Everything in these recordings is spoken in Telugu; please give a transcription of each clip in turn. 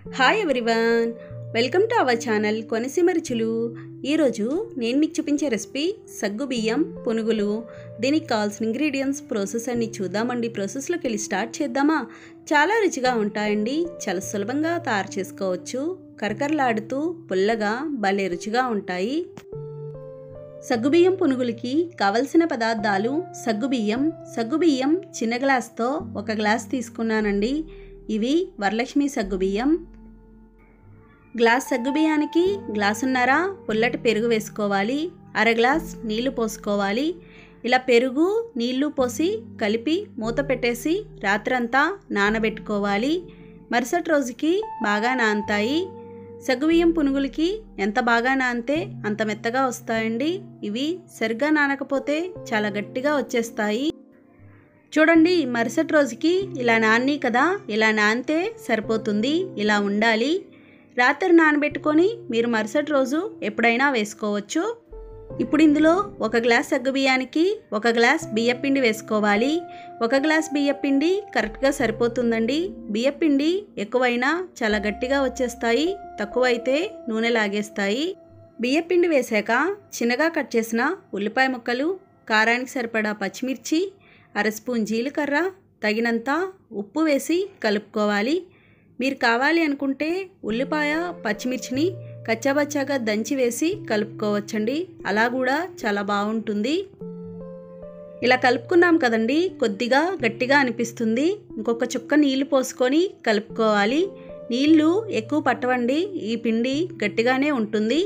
hi everyone welcome to our channel Konaseema రుచులు ఈరోజు నేను మీకు చూపించే రెసిపీ సగ్గు బియ్యం పునుగులు దీనికి కావాల్సిన ఇంగ్రీడియంట్స్ ప్రాసెస్ అన్ని చూద్దామండి ప్రాసెస్లోకి వెళ్ళి స్టార్ట్ చేద్దామా చాలా రుచిగా ఉంటాయండి చాలా సులభంగా తయారు చేసుకోవచ్చు కరకరలాడుతూ పుల్లగా భలే రుచిగా ఉంటాయి సగ్గుబియ్యం పునుగులకి కావలసిన పదార్థాలు సగ్గుబియ్యం సగ్గుబియ్యం చిన్న గ్లాస్తో ఒక గ్లాస్ తీసుకున్నానండి ఇవి వరలక్ష్మి సగ్గుబియ్యం గ్లాస్ సగ్గుబియ్యానికి గ్లాసున్నర పుల్లటి పెరుగు వేసుకోవాలి అర గ్లాస్ నీళ్లు పోసుకోవాలి ఇలా పెరుగు నీళ్లు పోసి కలిపి మూత పెట్టేసి రాత్రంతా నానబెట్టుకోవాలి మరుసటి రోజుకి బాగా నానతాయి సగ్గుబియ్యం పునుగులకి ఎంత బాగా నానితే అంత మెత్తగా వస్తాయండి ఇవి సరిగ్గా నానకపోతే చాలా గట్టిగా వచ్చేస్తాయి చూడండి మరుసటి రోజుకి ఇలా నాన్ని కదా ఇలా నానితే సరిపోతుంది ఇలా ఉండాలి రాత్రి నానబెట్టుకొని మీరు మరుసటి రోజు ఎప్పుడైనా వేసుకోవచ్చు ఇప్పుడు ఇందులో ఒక గ్లాస్ సగ్గుబియ్యానికి ఒక గ్లాస్ బియ్యపిండి వేసుకోవాలి ఒక గ్లాస్ బియ్యపిండి కరెక్ట్గా సరిపోతుందండి బియ్యపిండి ఎక్కువైనా చాలా గట్టిగా వచ్చేస్తాయి తక్కువైతే నూనె లాగేస్తాయి బియ్యపిండి వేసాక చిన్నగా కట్ చేసిన ఉల్లిపాయ ముక్కలు కారానికి సరిపడా పచ్చిమిర్చి అర స్పూన్ జీలకర్ర తగినంత ఉప్పు వేసి కలుపుకోవాలి మీరు కావాలి అనుకుంటే ఉల్లిపాయ పచ్చిమిర్చిని కచ్చాబచ్చాగా దంచి వేసి కలుపుకోవచ్చండి అలా కూడా చాలా బాగుంటుంది ఇలా కలుపుకున్నాం కదండి కొద్దిగా గట్టిగా అనిపిస్తుంది ఇంకొక చుక్క నీళ్లు పోసుకొని కలుపుకోవాలి నీళ్లు ఎక్కువ పట్టవండి ఈ పిండి గట్టిగానే ఉంటుంది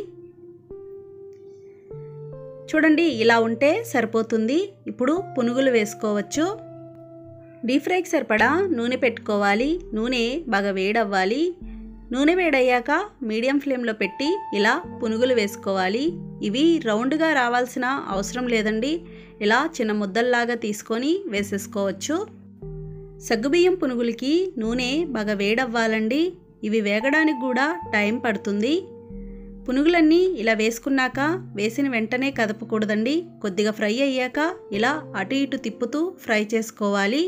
చూడండి ఇలా ఉంటే సరిపోతుంది ఇప్పుడు పునుగులు వేసుకోవచ్చు డీప్ ఫ్రైకి సరిపడా నూనె పెట్టుకోవాలి నూనె బాగా వేడవ్వాలి నూనె వేడయ్యాక మీడియం ఫ్లేమ్లో పెట్టి ఇలా పునుగులు వేసుకోవాలి ఇవి రౌండ్గా రావాల్సిన అవసరం లేదండి ఇలా చిన్న ముద్దల్లాగా తీసుకొని వేసేసుకోవచ్చు సగ్గుబియ్యం పునుగులకి నూనె బాగా వేడవ్వాలండి ఇవి వేగడానికి కూడా టైం పడుతుంది పునుగులన్నీ ఇలా వేసుకున్నాక వేసిన వెంటనే కదపకూడదండి కొద్దిగా ఫ్రై అయ్యాక ఇలా అటు ఇటు తిప్పుతూ ఫ్రై చేసుకోవాలి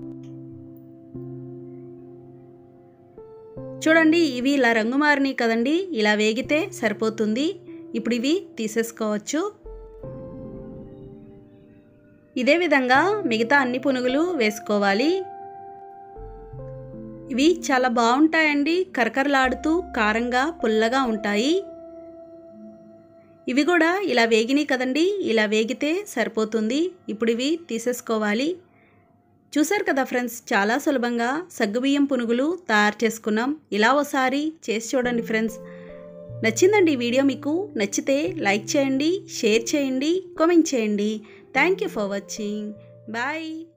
చూడండి ఇవి ఇలా రంగు మారినాయి కదండి ఇలా వేగితే సరిపోతుంది ఇప్పుడు ఇవి తీసేసుకోవచ్చు ఇదే విధంగా మిగతా అన్ని పునుగులు వేసుకోవాలి ఇవి చాలా బాగుంటాయండి కరకరలాడుతూ కారంగా పుల్లగా ఉంటాయి ఇవి కూడా ఇలా వేగినాయి కదండి ఇలా వేగితే సరిపోతుంది ఇప్పుడు ఇవి తీసేసుకోవాలి చూసారు కదా ఫ్రెండ్స్ చాలా సులభంగా సగ్గుబియ్యం పునుగులు తయారు చేసుకున్నాం ఇలా ఒకసారి చేసి చూడండి ఫ్రెండ్స్ నచ్చిందండి ఈ వీడియో మీకు నచ్చితే లైక్ చేయండి షేర్ చేయండి కామెంట్ చేయండి thank you for watching bye